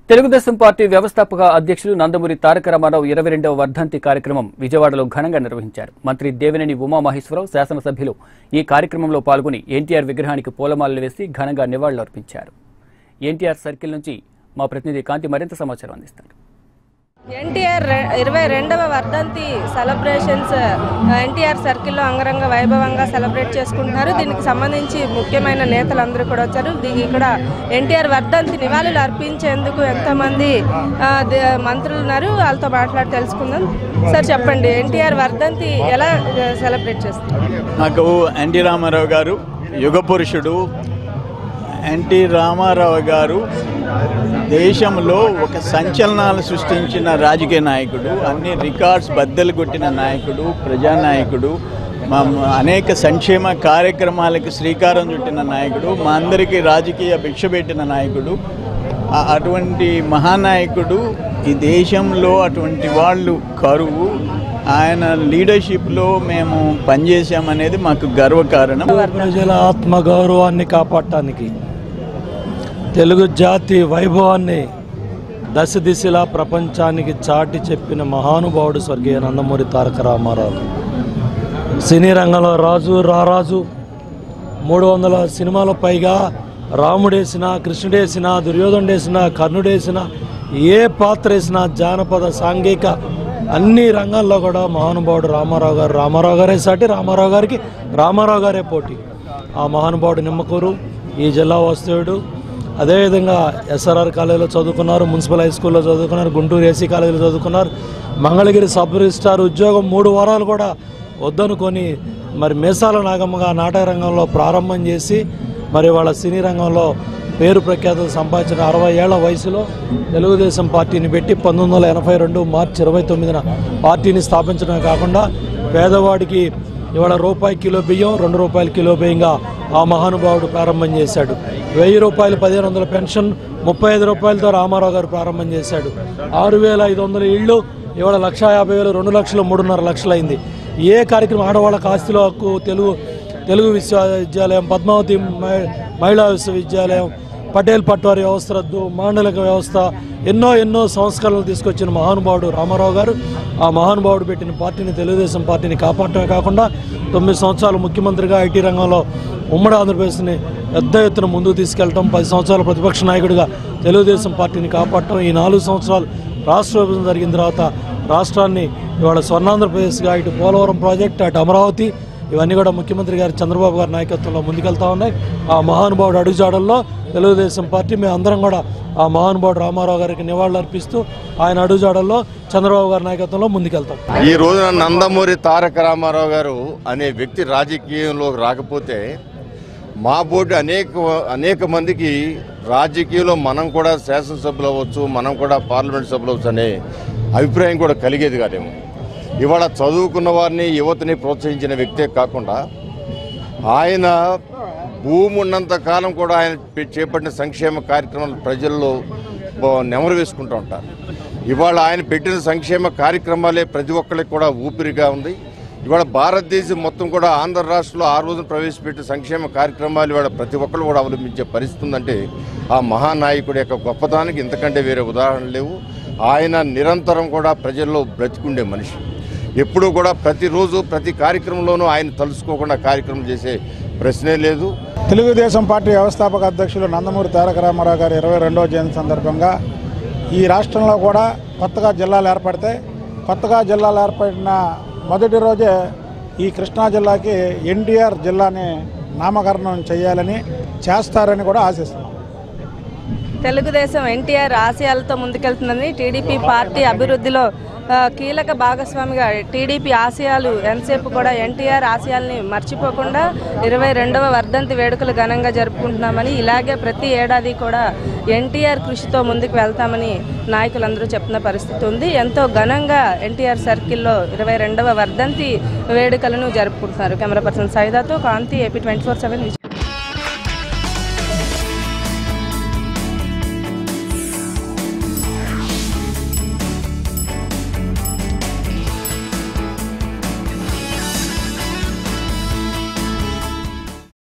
Telugu Desam party వ్యవస్థాపక అధ్యక్షులు నందమూరి తారక రామారావు ఇరవై రెండవ వర్ధంతి కార్యక్రమం విజయవాడలో ఘనంగా నిర్వహించారు మంత్రి దేవినేని ఉమామహేశ్వరరావు శాసనసభ్యులు ఈ కార్యక్రమంలో పాల్గొని ఎన్టీఆర్ విగ్రహానికి పూలమాలలు వేసి ఘనంగా నివాళులర్పించారు ఎన్టీఆర్ సర్కిల్ నుంచి మా ప్రతినిధి కాంతి మరింత సమాచారం అందిస్తారు ఎన్టీఆర్ రె- ఇరవై రెండవ వర్ధంతి సెలబ్రేషన్స్ ఎన్టీఆర్ సర్కిల్లో అంగరంగ వైభవంగా సెలబ్రేట్ చేసుకుంటున్నారు దీనికి సంబంధించి ముఖ్యమైన నేతలందరూ కూడా వచ్చారు దీ- ఇక్కడ ఎన్టీఆర్ వర్ధంతి నివాళులు అర్పించేందుకు ఎంతోమంది ఆ, ద- మంత్రులు ఉన్నారు వాళ్ళతో మాట్లాడి తెలుసుకుందాం సార్ చెప్పండి ఎన్టీఆర్ వర్ధంతి ఎలా ఆ, సెలబ్రేట్ చేస్తారు నాకు ఎన్టీ రామారావు గారు యుగ పురుషుడు ఎన్టీ రామారావు గారు దేశంలో ఒక సంచలనాలు సృష్టించిన రాజకీయ నాయకుడు అన్ని రికార్డ్స్ బద్దలు కొట్టిన నాయకుడు ప్రజానాయకుడు మా మా అనేక సంక్షేమ కార్యక్రమాలకు శ్రీకారం చుట్టిన నాయకుడు మా అందరికీ రాజకీయ భిక్ష పెట్టిన నాయకుడు ఆ- అటువంటి మహానాయకుడు ఈ దేశంలో అటువంటి వాళ్ళు కరువు ఆయన లీడర్షిప్లో మేము పనిచేసామనేది మాకు గర్వకారణం ప్రజల ఆత్మగౌరవాన్ని కాపాడటానికి తెలుగు జాతి వైభవాన్ని దశ దిశలా ప్రపంచానికి చాటి చెప్పిన మహానుభావుడు స్వర్గీయ నందమూరి తారక రామారావు సినీ రంగంలో రాజు రారాజు మూడు వందల సినిమాల పైగా రాముడేసిన కృష్ణుడేసిన దుర్యోధనుడేసిన కర్ణుడేసిన ఏ పాత్ర వేసినా జానపద సాంఘిక అన్ని రంగాల్లో కూడా మహానుభావుడు రామారావు గారు రామారావు గారే సాటి రామారావు గారికి రామారావు గారే పోటీ ఆ మహానుభావుడు నిమ్మకూరు ఈ జిల్లా వస్తువుడు అదేవిధంగా ఎస్ఆర్ఆర్ కాలేజీలో చదువుకున్నారు మున్సిపల్ హై స్కూల్లో చదువుకున్నారు గుంటూరు ఏసీ కాలేజీలో చదువుకున్నారు మంగళగిరి సబ్ రిజిస్టార్ ఉద్యోగం మూడు వారాలు కూడా వద్దనుకొని మరి మేసాల నాగమ్మగా నాటక రంగంలో ప్రారంభం చేసి మరి వాళ్ళ సినీ రంగంలో పేరు ప్రఖ్యాతులు సంపాదించిన అరవై ఏళ్ల వయసులో తెలుగుదేశం పార్టీని పెట్టి పంతొమ్మిది వందల ఎనభై రెండు మార్చి ఇరవై తొమ్మిదిన పార్టీని స్థాపించడమే కాకుండా పేదవాడికి ఇవాళ రూపాయి కిలో బియ్యం రెండు రూపాయల కిలో బియ్యంగా ఆ మహానుభావుడు ప్రారంభం చేశాడు వెయ్యి రూపాయలు పదిహేను వందల పెన్షన్ ముప్పై ఐదు రూపాయలతో రామారావు గారు ప్రారంభం చేశాడు ఆరు వేల ఐదు వందల ఇళ్ళు ఇవాళ లక్ష యాభై వేలు రెండు లక్షలు మూడున్నర లక్షలు అయింది ఏ కార్యక్రమం ఆడవాళ్ళకి ఆస్తిలో హక్కు తెలుగు తెలుగు విశ్వవిద్యాలయం పద్మావతి మహి- మహిళా విశ్వవిద్యాలయం పటేల్ పట్వారి వ్యవస్థ రద్దు మాండలిక వ్యవస్థ ఎన్నో ఎన్నో సంస్కరణలు తీసుకొచ్చిన మహానుభావుడు రామారావు గారు ఆ మహానుభావుడు పెట్టిన పార్టీని తెలుగుదేశం పార్టీని కాపాడటమే కాకుండా తొమ్మిది సంవత్సరాలు ముఖ్యమంత్రిగా ఐటీ రంగంలో ఉమ్మడి ఆంధ్రప్రదేశ్ని పెద్ద ఎత్తున ముందుకు తీసుకెళ్ళటం పది సంవత్సరాల ప్రతిపక్ష నాయకుడిగా తెలుగుదేశం పార్టీని కాపాడటం ఈ నాలుగు సంవత్సరాలు రాష్ట్ర విభజన జరిగిన తర్వాత రాష్ట్రాన్ని ఇవాళ స్వర్ణాంధ్రప్రదేశ్గా ఇటు పోలవరం ప్రాజెక్ట్ అటు అమరావతి ఇవన్నీ కూడా ముఖ్యమంత్రి గారు చంద్రబాబు గారి నాయకత్వంలో ముందుకెళ్తా ఉన్నాయి ఆ మహానుభావుడు అడుగుజాడల్లో తెలుగుదేశం పార్టీ మేము అందరం కూడా ఆ మహానుభావుడు రామారావు గారికి నివాళులు అర్పిస్తూ ఆయన అడుగుజాడల్లో చంద్రబాబు గారి నాయకత్వంలో ముందుకెళ్తాం ఈ రోజున నందమూరి తారక రామారావు గారు అనే వ్యక్తి రాజకీయంలోకి రాకపోతే మా బోర్డు అనేక అనేక మందికి రాజకీయంలో మనం కూడా శాసనసభ్యులు అవ్వచ్చు మనం కూడా పార్లమెంట్ సభ్యులు అవ్వచ్చు అనే అభిప్రాయం కూడా కలిగేది కాదేమో ఇవాళ చదువుకున్న వారిని యువతని ప్రోత్సహించిన వ్యక్తే కాకుండా ఆయన భూమి ఉన్నంత కాలం కూడా ఆయన పె- చేపట్టిన సంక్షేమ కార్యక్రమాలు ప్రజల్లో బ- నెమరు వేసుకుంటూ ఉంటారు ఇవాళ ఆయన పెట్టిన సంక్షేమ కార్యక్రమాలే ప్రతి ఒక్కరికి కూడా ఊపిరిగా ఉంది ఇవాళ భారతదేశం మొత్తం కూడా ఆంధ్ర రాష్ట్రంలో ఆ రోజున ప్రవేశపెట్టిన సంక్షేమ కార్యక్రమాలు ఇవాళ ప్రతి ఒక్కరు కూడా అవలంబించే పరిస్థితి ఉందంటే ఆ మహానాయకుడి యొక్క గొప్పతనానికి ఇంతకంటే వేరే ఉదాహరణలు లేవు ఆయన నిరంతరం కూడా ప్రజల్లో బ్రతికుండే మనిషి ఎప్పుడూ కూడా ప్రతిరోజు ప్రతి కార్యక్రమంలోనూ ఆయన తలుసుకోకుండా కార్యక్రమం చేసే ప్రశ్నే లేదు తెలుగుదేశం పార్టీ వ్యవస్థాపక అధ్యక్షులు నందమూరి తారక రామారావు గారి ఇరవై రెండవ జయంతి సందర్భంగా ఈ రాష్ట్రంలో కూడా కొత్తగా జిల్లాలు ఏర్పడితే కొత్తగా జిల్లాలు ఏర్పడిన మొదటి రోజే ఈ కృష్ణా జిల్లాకి ఎన్టీఆర్ జిల్లాని నామకరణం చేయాలని చేస్తారని కూడా ఆశిస్తున్నాం తెలుగుదేశం ఎన్టీఆర్ ఆశయాలతో ముందుకెళ్తుందని టీడీపీ పార్టీ అభివృద్ధిలో ఆ, కీలక భాగస్వామిగా టీడీపీ ఆశయాలు ఎంతసేపు కూడా ఎన్టీఆర్ ఆశయాల్ని మర్చిపోకుండా ఇరవై రెండవ వర్ధంతి వేడుకలు ఘనంగా జరుపుకుంటున్నామని ఇలాగే ప్రతి ఏడాది కూడా ఎన్టీఆర్ కృషితో ముందుకు వెళ్తామని నాయకులందరూ చెప్తున్న పరిస్థితి ఉంది ఎంతో ఘనంగా ఎన్టీఆర్ సర్కిల్లో ఇరవై రెండవ వర్ధంతి వేడుకలను జరుపుకుంటున్నారు కెమెరా పర్సన్ సైదాతో Kanthi AP twenty four seven